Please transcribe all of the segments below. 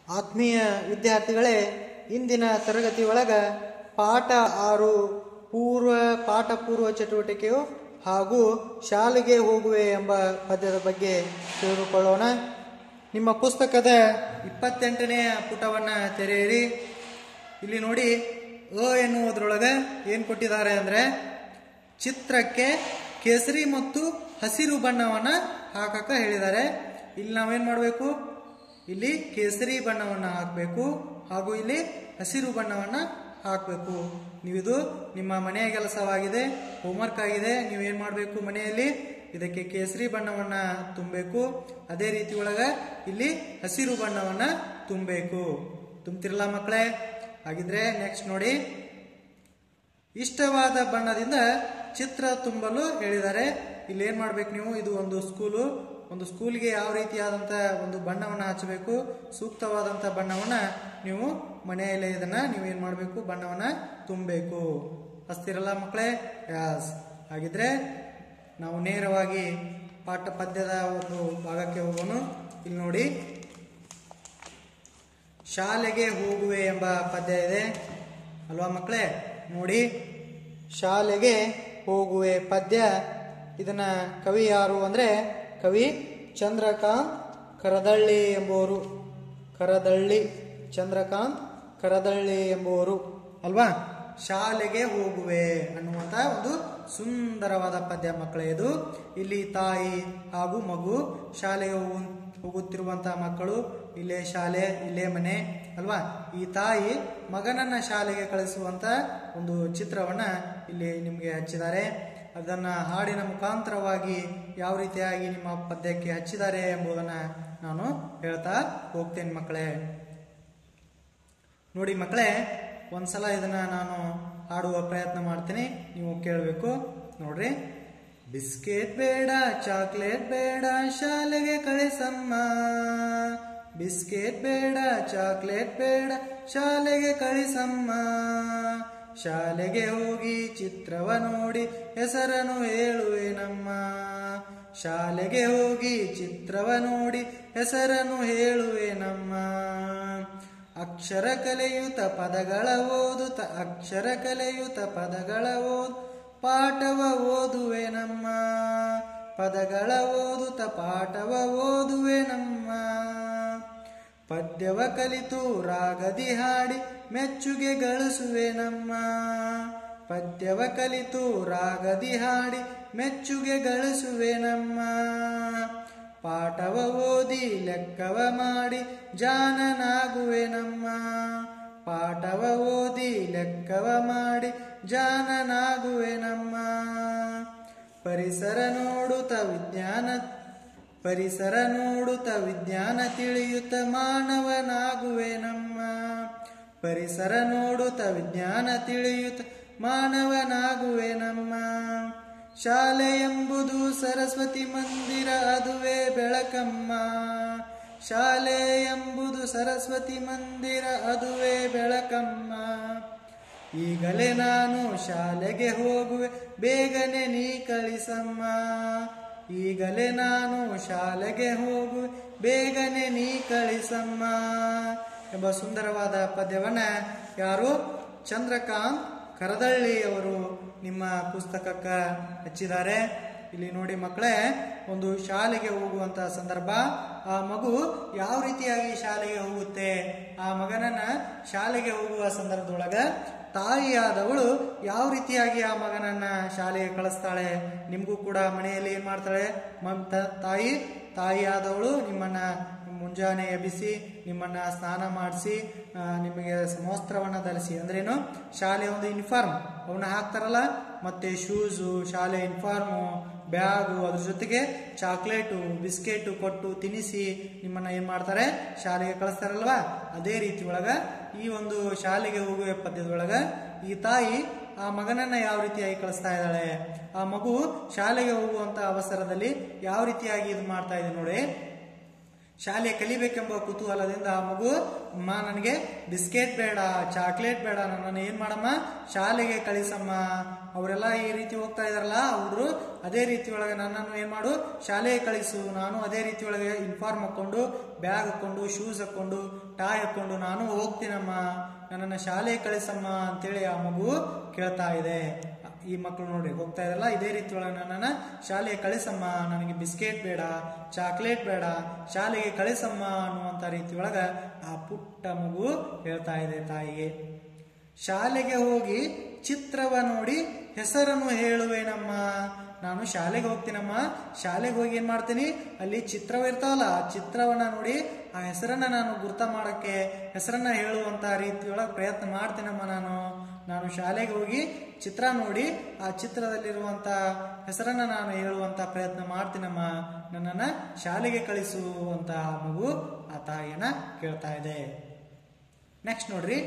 ಆತ್ಮೀಯ ವಿದ್ಯಾರ್ಥಿಗಳೇ ಇಂದಿನ ತರಗತಿ ಒಳಗ ಪಾಠ ಆರು ಪೂರ್ವ ಪಾಠ ಪೂರ್ವ ಚಟುವಟಿಕೆಯು ಹಾಗೂ ಶಾಲೆಗೆ ಹೋಗುವೆ ಎಂಬ ಪದ್ಯದ ಬಗ್ಗೆ ತಿಳಿದುಕೊಳ್ಳೋಣ ನಿಮ್ಮ ಪುಸ್ತಕದ ಇಪ್ಪತ್ತೆಂಟನೆಯ ಪುಟವನ್ನ ತೆರೆಯಿರಿ ಇಲ್ಲಿ ನೋಡಿ ಅ ಎನ್ನುವುದರೊಳಗೆ ಏನು ಕೊಟ್ಟಿದ್ದಾರೆ ಅಂದರೆ ಚಿತ್ರಕ್ಕೆ ಕೇಸರಿ ಮತ್ತು ಹಸಿರು ಬಣ್ಣವನ್ನ ಹಾಕಕ ಹೇಳಿದ್ದಾರೆ ಇಲ್ಲಿ ನಾವೇನ್ ಮಾಡಬೇಕು ಇಲ್ಲಿ ಕೇಸರಿ ಬಣ್ಣವನ್ನ ಹಾಕಬೇಕು ಹಾಗೂ ಇಲ್ಲಿ ಹಸಿರು ಬಣ್ಣವನ್ನ ಹಾಕಬೇಕು ನೀವಿದು ನಿಮ್ಮ ಮನೆಯ ಕೆಲಸವಾಗಿದೆ ಹೋಮ್ವರ್ಕ್ ಆಗಿದೆ ನೀವೇನ್ ಮಾಡಬೇಕು ಮನೆಯಲ್ಲಿ ಇದಕ್ಕೆ ಕೇಸರಿ ಬಣ್ಣವನ್ನ ತುಂಬಬೇಕು ಅದೇ ರೀತಿ ಒಳಗ ಇಲ್ಲಿ ಹಸಿರು ಬಣ್ಣವನ್ನ ತುಂಬಬೇಕು ತುಂಬ್ತಿರಲ್ಲ ಮಕ್ಕಳೇ ಹಾಗಿದ್ರೆ ನೆಕ್ಸ್ಟ್ ನೋಡಿ ಇಷ್ಟವಾದ ಬಣ್ಣದಿಂದ ಚಿತ್ರ ತುಂಬಲು ಹೇಳಿದ್ದಾರೆ ಇಲ್ಲಿ ಏನ್ ಮಾಡ್ಬೇಕು ನೀವು ಇದು ಒಂದು ಸ್ಕೂಲು ಒಂದು ಸ್ಕೂಲ್ಗೆ ಯಾವ ರೀತಿಯಾದಂತ ಒಂದು ಬಣ್ಣವನ್ನ ಹಚ್ಚಬೇಕು ಸೂಕ್ತವಾದಂತ ಬಣ್ಣವನ್ನ ನೀವು ಮನೆಯಲ್ಲೇ ಇದನ್ನ ನೀವು ಏನ್ ಮಾಡಬೇಕು ಬಣ್ಣವನ್ನ ತುಂಬಬೇಕು ಹಸ್ತಿರಲ್ಲ ಮಕ್ಕಳೇ ಯಾಸ್ ಹಾಗಿದ್ರೆ ನಾವು ನೇರವಾಗಿ ಪಾಠ ಪದ್ಯದ ಒಂದು ಭಾಗಕ್ಕೆ ಹೋಗೋಣ ಇಲ್ಲಿ ನೋಡಿ ಶಾಲೆಗೆ ಹೋಗುವೆ ಎಂಬ ಪದ್ಯ ಇದೆ ಅಲ್ವಾ ಮಕ್ಕಳೇ ನೋಡಿ ಶಾಲೆಗೆ ಹೋಗುವೆ ಪದ್ಯ ಇದನ್ನ ಕವಿ ಯಾರು ಅಂದ್ರೆ ಕವಿ ಚಂದ್ರಕಾಂತ್ ಕರದಳ್ಳಿ ಎಂಬುವರು ಕರದಳ್ಳಿ ಚಂದ್ರಕಾಂತ್ ಕರದಳ್ಳಿ ಎಂಬುವರು ಅಲ್ವಾ ಶಾಲೆಗೆ ಹೋಗುವೆ ಅನ್ನುವಂತ ಒಂದು ಸುಂದರವಾದ ಪದ್ಯ ಮಕ್ಕಳೇ ಇದು ಇಲ್ಲಿ ತಾಯಿ ಹಾಗೂ ಮಗು ಶಾಲೆಗೆ ಹೋಗು ಹೋಗುತ್ತಿರುವಂತಹ ಮಕ್ಕಳು ಇಲ್ಲೇ ಶಾಲೆ ಇಲ್ಲೇ ಮನೆ ಅಲ್ವಾ ಈ ತಾಯಿ ಮಗನನ್ನ ಶಾಲೆಗೆ ಕಳಿಸುವಂತ ಒಂದು ಚಿತ್ರವನ್ನ ಇಲ್ಲಿ ನಿಮಗೆ ಹಚ್ಚಿದ್ದಾರೆ ಅದನ್ನ ಹಾಡಿನ ಮುಖಾಂತರವಾಗಿ ಯಾವ ರೀತಿಯಾಗಿ ನಿಮ್ಮ ಪದ್ಯಕ್ಕೆ ಹಚ್ಚಿದ್ದಾರೆ ಎಂಬುದನ್ನ ನಾನು ಹೇಳ್ತಾ ಹೋಗ್ತೇನೆ ಮಕ್ಕಳೇ ನೋಡಿ ಮಕ್ಕಳೇ ಒಂದ್ಸಲ ಇದನ್ನ ನಾನು ಹಾಡುವ ಪ್ರಯತ್ನ ಮಾಡ್ತೀನಿ ನೀವು ಕೇಳಬೇಕು ನೋಡ್ರಿ ಬಿಸ್ಕೆಟ್ ಬೇಡ ಚಾಕ್ಲೇಟ್ ಬೇಡ ಶಾಲೆಗೆ ಕಳಿಸಮ್ಮ ಬಿಸ್ಕೆಟ್ ಬೇಡ ಚಾಕ್ಲೇಟ್ ಬೇಡ ಶಾಲೆಗೆ ಕಳಿಸಮ್ಮ ಶಾಲೆಗೆ ಹೋಗಿ ಚಿತ್ರವ ನೋಡಿ ಹೆಸರನ್ನು ಹೇಳುವೆ ನಮ್ಮ ಶಾಲೆಗೆ ಹೋಗಿ ಚಿತ್ರವ ನೋಡಿ ಹೆಸರನ್ನು ಹೇಳುವೆ ನಮ್ಮ ಅಕ್ಷರ ಕಲೆಯುತ ಪದಗಳ ಓದುತ್ತ ಅಕ್ಷರ ಕಲೆಯುತ ಪದಗಳ ಓದು ಪಾಠವ ಓದುವೆ ನಮ್ಮ ಪದಗಳ ಓದುತ್ತ ಪಾಠವ ಓದುವೆ ನಮ್ಮ ಪದ್ಯವ ಕಲಿತು ರಾಗದಿ ಹಾಡಿ ಮೆಚ್ಚುಗೆ ಗಳಿಸುವೆ ನಮ್ಮ ಪದ್ಯವ ಕಲಿತು ರಾಗದಿ ಹಾಡಿ ಮೆಚ್ಚುಗೆ ಗಳಿಸುವೆ ನಮ್ಮ ಪಾಠವ ಓದಿ ಲೆಕ್ಕವ ಮಾಡಿ ಜಾನನಾಗುವೆ ನಮ್ಮ ಪಾಠವ ಓದಿ ಲೆಕ್ಕವ ಮಾಡಿ ಜಾನನಾಗುವೆ ನಮ್ಮ ಪರಿಸರ ನೋಡುತ್ತ ವಿಜ್ಞಾನ ಪರಿಸರ ನೋಡುತ್ತ ವಿಜ್ಞಾನ ತಿಳಿಯುತ್ತ ಮಾನವನಾಗುವೆ ನಮ್ಮ ಪರಿಸರ ನೋಡುತ್ತ ವಿಜ್ಞಾನ ತಿಳಿಯುತ್ತ ಮಾನವನಾಗುವೆ ನಮ್ಮ ಶಾಲೆ ಎಂಬುದು ಸರಸ್ವತಿ ಮಂದಿರ ಅದುವೇ ಬೆಳಕಮ್ಮ ಶಾಲೆ ಎಂಬುದು ಸರಸ್ವತಿ ಮಂದಿರ ಅದುವೇ ಬೆಳಕಮ್ಮ ಈಗಲೇ ನಾನು ಶಾಲೆಗೆ ಹೋಗುವೆ ಬೇಗನೆ ನೀ ಕಳಿಸಮ್ಮ ಈಗಲೇ ನಾನು ಶಾಲೆಗೆ ಹೋಗುವೆ ಬೇಗನೆ ನೀ ಕಳಿಸಮ್ಮ ಎಂಬ ಸುಂದರವಾದ ಪದ್ಯವನ್ನ ಯಾರು ಚಂದ್ರಕಾಂತ್ ಕರದಳ್ಳಿ ಅವರು ನಿಮ್ಮ ಪುಸ್ತಕಕ್ಕ ಹಚ್ಚಿದ್ದಾರೆ ಇಲ್ಲಿ ನೋಡಿ ಮಕ್ಕಳೇ ಒಂದು ಶಾಲೆಗೆ ಹೋಗುವಂತ ಸಂದರ್ಭ ಆ ಮಗು ಯಾವ ರೀತಿಯಾಗಿ ಶಾಲೆಗೆ ಹೋಗುತ್ತೆ ಆ ಮಗನನ್ನ ಶಾಲೆಗೆ ಹೋಗುವ ಸಂದರ್ಭದೊಳಗ ತಾಯಿಯಾದವಳು ಯಾವ ರೀತಿಯಾಗಿ ಆ ಮಗನನ್ನ ಶಾಲೆಗೆ ಕಳಿಸ್ತಾಳೆ ನಿಮಗೂ ಕೂಡ ಮನೆಯಲ್ಲಿ ಏನ್ ಮಾಡ್ತಾಳೆ ಮಮತ ತಾಯಿ ತಾಯಿಯಾದವಳು ನಿಮ್ಮನ್ನ ಮುಂಜಾನೆ ಎಬ್ಬಿಸಿ ನಿಮ್ಮನ್ನ ಸ್ನಾನ ಮಾಡಿಸಿ ನಿಮಗೆ ಸಮವಸ್ತ್ರವನ್ನ ಧರಿಸಿ ಅಂದ್ರೇನು ಶಾಲೆ ಒಂದು ಯೂನಿಫಾರ್ಮ್ ಅವನ್ನ ಹಾಕ್ತಾರಲ್ಲ ಮತ್ತೆ ಶೂಸು ಶಾಲೆ ಯೂನಿಫಾರ್ಮು ಬ್ಯಾಗು ಅದ್ರ ಜೊತೆಗೆ ಚಾಕ್ಲೇಟು ಬಿಸ್ಕೆಟು ಕೊಟ್ಟು ತಿನ್ನಿಸಿ ನಿಮ್ಮನ್ನ ಏನ್ ಮಾಡ್ತಾರೆ ಶಾಲೆಗೆ ಕಳಿಸ್ತಾರಲ್ವಾ ಅದೇ ರೀತಿ ಒಳಗ ಈ ಒಂದು ಶಾಲೆಗೆ ಹೋಗುವ ಪದ್ಯದೊಳಗ ಈ ತಾಯಿ ಆ ಮಗನನ್ನ ಯಾವ ರೀತಿಯಾಗಿ ಕಳಿಸ್ತಾ ಇದ್ದಾಳೆ ಆ ಮಗು ಶಾಲೆಗೆ ಹೋಗುವಂತ ಅವಸರದಲ್ಲಿ ಯಾವ ರೀತಿಯಾಗಿ ಇದು ಮಾಡ್ತಾ ಇದೆ ನೋಡಿ ಶಾಲೆ ಕಲಿಬೇಕೆಂಬ ಕುತೂಹಲದಿಂದ ಆ ಮಗು ಅಮ್ಮ ನನಗೆ ಬಿಸ್ಕೆಟ್ ಬೇಡ ಚಾಕ್ಲೇಟ್ ಬೇಡ ನನ್ನನ್ನು ಏನ್ ಮಾಡಮ್ಮ ಶಾಲೆಗೆ ಕಳಿಸಮ್ಮ ಅವರೆಲ್ಲ ಈ ರೀತಿ ಹೋಗ್ತಾ ಇದಾರಲ್ಲ ಅವರು ಅದೇ ರೀತಿ ಒಳಗೆ ನನ್ನನ್ನು ಏನ್ ಮಾಡು ಶಾಲೆಗೆ ಕಳಿಸು ನಾನು ಅದೇ ರೀತಿ ಒಳಗೆ ಯೂನಿಫಾರ್ಮ್ ಹಾಕೊಂಡು ಬ್ಯಾಗ್ ಹಾಕೊಂಡು ಶೂಸ್ ಹಾಕೊಂಡು ಟಾಯ್ ಹಾಕೊಂಡು ನಾನು ಹೋಗ್ತೀನಮ್ಮ ನನ್ನನ್ನು ಶಾಲೆಗೆ ಕಳಿಸಮ್ಮ ಅಂತೇಳಿ ಆ ಮಗು ಕೇಳ್ತಾ ಇದೆ ಈ ಮಕ್ಕಳು ನೋಡಿ ಹೋಗ್ತಾ ಇರಲ್ಲ ಇದೇ ರೀತಿ ಒಳಗೆ ನನ್ನನ್ನು ಶಾಲೆಗೆ ಕಳಿಸಮ್ಮ ನನಗೆ ಬಿಸ್ಕೆಟ್ ಬೇಡ ಚಾಕ್ಲೇಟ್ ಬೇಡ ಶಾಲೆಗೆ ಕಳಿಸಮ್ಮ ಅನ್ನುವಂಥ ರೀತಿ ಒಳಗ ಆ ಪುಟ್ಟ ಮಗು ಹೇಳ್ತಾ ಇದೆ ತಾಯಿಗೆ ಶಾಲೆಗೆ ಹೋಗಿ ಚಿತ್ರವ ನೋಡಿ ಹೆಸರನ್ನು ಹೇಳುವೇನಮ್ಮ ನಾನು ಶಾಲೆಗೆ ಹೋಗ್ತೀನಮ್ಮ ಶಾಲೆಗೆ ಹೋಗಿ ಏನ್ ಮಾಡ್ತೀನಿ ಅಲ್ಲಿ ಚಿತ್ರವ ಇರ್ತಾವಲ್ಲ ಆ ಚಿತ್ರವನ್ನ ನೋಡಿ ಆ ಹೆಸರನ್ನ ನಾನು ಗುರ್ತ ಮಾಡಕ್ಕೆ ಹೆಸರನ್ನ ಹೇಳುವಂತ ರೀತಿಯೊಳಗೆ ಪ್ರಯತ್ನ ಮಾಡ್ತೀನಮ್ಮ ನಾನು ನಾನು ಶಾಲೆಗೆ ಹೋಗಿ ಚಿತ್ರ ನೋಡಿ ಆ ಚಿತ್ರದಲ್ಲಿರುವಂತ ಹೆಸರನ್ನ ನಾನು ಹೇಳುವಂತ ಪ್ರಯತ್ನ ಮಾಡ್ತೀನಮ್ಮ ನನ್ನನ್ನ ಶಾಲೆಗೆ ಕಳಿಸು ಅಂತ ಆ ಮಗು ಆ ತಾಯಿಯನ್ನ ಕೇಳ್ತಾ ಇದೆ ನೆಕ್ಸ್ಟ್ ನೋಡ್ರಿ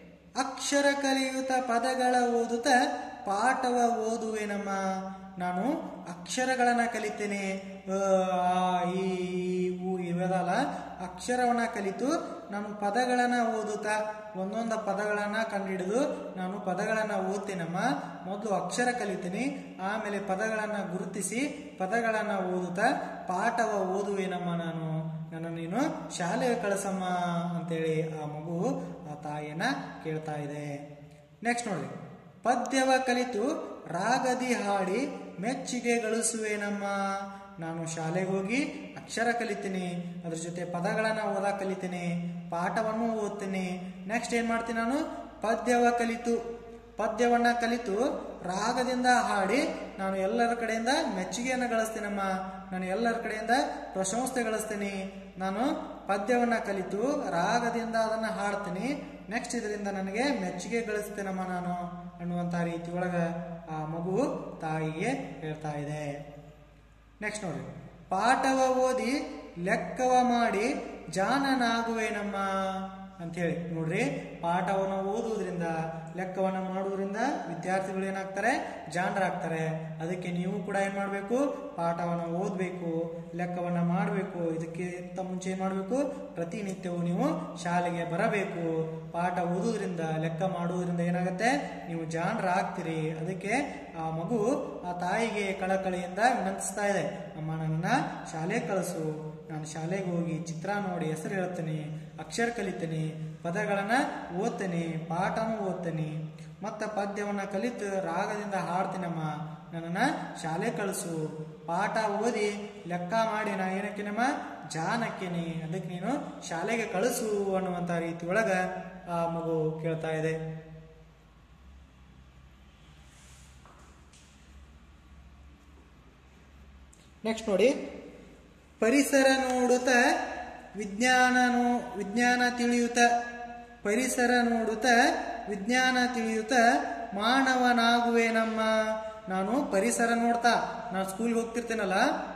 ಅಕ್ಷರ ಕಲಿಯುತ್ತ ಪದಗಳ ಓದುತ್ತ ಪಾಠವ ಓದುವೆನಮ್ಮ ನಾನು ಅಕ್ಷರಗಳನ್ನ ಕಲಿತೇನೆ ಅ, ಆ, ಈ ಊ ಇವೆದಲ್ಲ ಅಕ್ಷರವನ್ನ ಕಲಿತು ನಾನು ಪದಗಳನ್ನ ಓದುತ್ತಾ ಒಂದೊಂದು ಪದಗಳನ್ನ ಕಂಡುಹಿಡಿದು ನಾನು ಪದಗಳನ್ನ ಓದ್ತೇನಮ್ಮ ಮೊದಲು ಅಕ್ಷರ ಕಲಿತೀನಿ ಆಮೇಲೆ ಪದಗಳನ್ನ ಗುರುತಿಸಿ ಪದಗಳನ್ನ ಓದುತ್ತಾ ಪಾಠವ ಓದುವೇನಮ್ಮ ನಾನು ನನ್ನ ನೀನು ಶಾಲೆಗೆ ಕಳಿಸಮ್ಮ ಅಂತೇಳಿ ಆ ಮಗು ಆ ತಾಯಿಯನ್ನ ಕೇಳ್ತಾ ಇದೆ ನೆಕ್ಸ್ಟ್ ನೋಡಿ ಪದ್ಯವ ಕಲಿತು ರಾಗದಿ ಹಾಡಿ ಮೆಚ್ಚುಗೆ ಗಳಿಸುವೇನಮ್ಮ ನಾನು ಶಾಲೆಗೆ ಹೋಗಿ ಅಕ್ಷರ ಕಲಿತೀನಿ ಅದ್ರ ಜೊತೆ ಪದಗಳನ್ನ ಓದಾ ಕಲಿತೀನಿ ಪಾಠವನ್ನು ಓದ್ತೀನಿ ನೆಕ್ಸ್ಟ್ ಏನ್ ಮಾಡ್ತೀನಿ ನಾನು ಪದ್ಯವ ಕಲಿತು ಪದ್ಯವನ್ನ ಕಲಿತು ರಾಗದಿಂದ ಹಾಡಿ ನಾನು ಎಲ್ಲರ ಕಡೆಯಿಂದ ಮೆಚ್ಚುಗೆಯನ್ನು ಗಳಿಸ್ತೀನಮ್ಮ ನಾನು ಎಲ್ಲರ ಕಡೆಯಿಂದ ಪ್ರಶಂಸೆ ಗಳಿಸ್ತೀನಿ ನಾನು ಪದ್ಯವನ್ನ ಕಲಿತು ರಾಗದಿಂದ ಅದನ್ನ ಹಾಡ್ತೀನಿ ನೆಕ್ಸ್ಟ್ ಇದರಿಂದ ನನಗೆ ಮೆಚ್ಚುಗೆ ಗಳಿಸ್ತೇನಮ್ಮ ನಾನು ಅನ್ನುವಂಥ ರೀತಿ ಒಳಗ ಆ ಮಗು ತಾಯಿಗೆ ಹೇಳ್ತಾ ಇದೆ ನೆಕ್ಸ್ಟ್ ನೋಡಿ ಪಾಠವ ಓದಿ ಲೆಕ್ಕವ ಮಾಡಿ ಜಾಣನಾಗುವೇನಮ್ಮ ಅಂಥೇಳಿ ನೋಡ್ರಿ ಪಾಠವನ್ನು ಓದುವುದರಿಂದ ಲೆಕ್ಕವನ್ನ ಮಾಡುವುದರಿಂದ ವಿದ್ಯಾರ್ಥಿಗಳು ಏನಾಗ್ತಾರೆ ಜಾಣರಾಗ್ತಾರೆ ಅದಕ್ಕೆ ನೀವು ಕೂಡ ಏನ್ ಮಾಡಬೇಕು ಪಾಠವನ್ನು ಓದಬೇಕು ಲೆಕ್ಕವನ್ನ ಮಾಡಬೇಕು ಇದಕ್ಕಿಂತ ಮುಂಚೆ ಏನ್ ಮಾಡಬೇಕು ಪ್ರತಿನಿತ್ಯವೂ ನೀವು ಶಾಲೆಗೆ ಬರಬೇಕು ಪಾಠ ಓದುವುದರಿಂದ ಲೆಕ್ಕ ಮಾಡುವುದರಿಂದ ಏನಾಗುತ್ತೆ ನೀವು ಜಾಣರಾಗ್ತೀರಿ ಅದಕ್ಕೆ ಆ ಮಗು ಆ ತಾಯಿಗೆ ಕಳಕಳಿಯಿಂದ ವಿನಂತಿಸ್ತಾ ಇದೆ ಅಮ್ಮ ನನ್ನ ಶಾಲೆಗೆ ಕಳಿಸು ನಾನು ಶಾಲೆಗೆ ಹೋಗಿ ಚಿತ್ರ ನೋಡಿ ಹೆಸರು ಹೇಳ್ತೀನಿ ಅಕ್ಷರ ಕಲಿತೀನಿ ಪದಗಳನ್ನ ಓದ್ತೀನಿ ಪಾಠನೂ ಓದ್ತೀನಿ ಮತ್ತೆ ಪದ್ಯವನ್ನ ಕಲಿತು ರಾಗದಿಂದ ಹಾಡ್ತೀನಮ್ಮ ನನ್ನನ್ನ ಶಾಲೆ ಕಳಿಸು ಪಾಠ ಓದಿ ಲೆಕ್ಕ ಮಾಡಿ ನಾ ಏನಕ್ಕಿನಮ್ಮ ಜಾನಕ್ಕಿನಿ ಅದಕ್ಕೆ ನೀನು ಶಾಲೆಗೆ ಕಳಿಸು ಅನ್ನುವಂಥ ರೀತಿ ಒಳಗ ಆ ಮಗು ಕೇಳ್ತಾ ಇದೆ ನೆಕ್ಸ್ಟ್ ನೋಡಿ ಪರಿಸರ ನೋಡುತ್ತ ವಿಜ್ಞಾನ ನೋ ವಿಜ್ಞಾನ ತಿಳಿಯುತ್ತ ಪರಿಸರ ನೋಡುತ್ತ ವಿಜ್ಞಾನ ತಿಳಿಯುತ್ತ ಮಾನವನಾಗುವೆ ನಮ್ಮ ನಾನು ಪರಿಸರ ನೋಡ್ತಾ ನಾನು ಸ್ಕೂಲ್ಗೆ ಹೋಗ್ತಿರ್ತೇನಲ್ಲ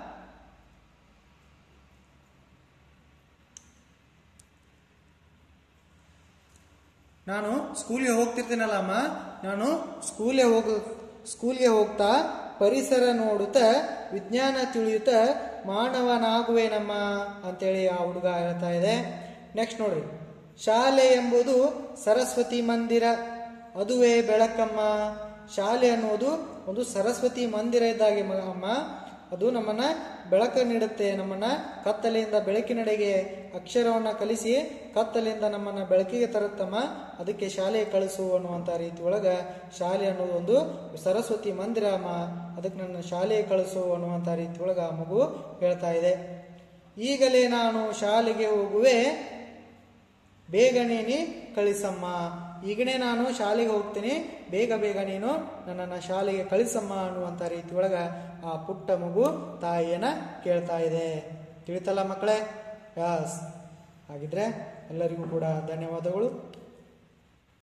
ನಾನು ಸ್ಕೂಲ್ಗೆ ಹೋಗ್ತಿರ್ತೀನಲ್ಲ ಅಮ್ಮ ನಾನು ಸ್ಕೂಲ್ಗೆ ಹೋಗ ಸ್ಕೂಲ್ಗೆ ಹೋಗ್ತಾ ಪರಿಸರ ನೋಡುತ್ತಾ ವಿಜ್ಞಾನ ತಿಳಿಯುತ್ತ ಮಾನವನಾಗುವೇನಮ್ಮ ಅಂತೇಳಿ ಆ ಹುಡುಗ ಹೇಳ್ತಾ ಇದೆ ನೆಕ್ಸ್ಟ್ ನೋಡ್ರಿ ಶಾಲೆ ಎಂಬುದು ಸರಸ್ವತಿ ಮಂದಿರ ಅದುವೇ ಬೆಳಕಮ್ಮ ಶಾಲೆ ಅನ್ನೋದು ಒಂದು ಸರಸ್ವತಿ ಮಂದಿರ ಇದ್ದಾಗೆ ಮ- ಅಮ್ಮ ಅದು ನಮ್ಮನ್ನ ಬೆಳಕು ನೀಡುತ್ತೆ ನಮ್ಮನ್ನ ಕತ್ತಲೆಯಿಂದ ಬೆಳಕಿನೆಡೆಗೆ ಅಕ್ಷರವನ್ನ ಕಲಿಸಿ ಕತ್ತಲೆಯಿಂದ ನಮ್ಮನ್ನ ಬೆಳಕಿಗೆ ತರುತ್ತಮ್ಮ ಅದಕ್ಕೆ ಶಾಲೆಗೆ ಕಳಿಸು ಅನ್ನುವಂಥ ರೀತಿ ಒಳಗ ಶಾಲೆ ಅನ್ನೋದು ಒಂದು ಸರಸ್ವತಿ ಮಂದಿರ ಅಮ್ಮ ಅದಕ್ಕೆ ನನ್ನ ಶಾಲೆಗೆ ಕಳಿಸು ಅನ್ನುವಂಥ ರೀತಿ ಒಳಗ ಆ ಮಗು ಹೇಳ್ತಾ ಇದೆ ಈಗಲೇ ನಾನು ಶಾಲೆಗೆ ಹೋಗುವೆ ಬೇಗನೆ ನೀ ಕಳಿಸಮ್ಮ ಈಗನೇ ನಾನು ಶಾಲೆಗೆ ಹೋಗ್ತೀನಿ ಬೇಗ ಬೇಗ ನೀನು ನನ್ನನ್ನು ಶಾಲೆಗೆ ಕಳಿಸಮ್ಮ ಅನ್ನುವಂಥ ರೀತಿ ಒಳಗ ಆ ಪುಟ್ಟ ಮಗು ತಾಯಿಯನ್ನ ಕೇಳ್ತಾ ಇದೆ ತಿಳಿತಲ್ಲ ಮಕ್ಕಳೇ ಯಾಸ್ ಹಾಗಿದ್ರೆ ಎಲ್ಲರಿಗೂ ಕೂಡ ಧನ್ಯವಾದಗಳು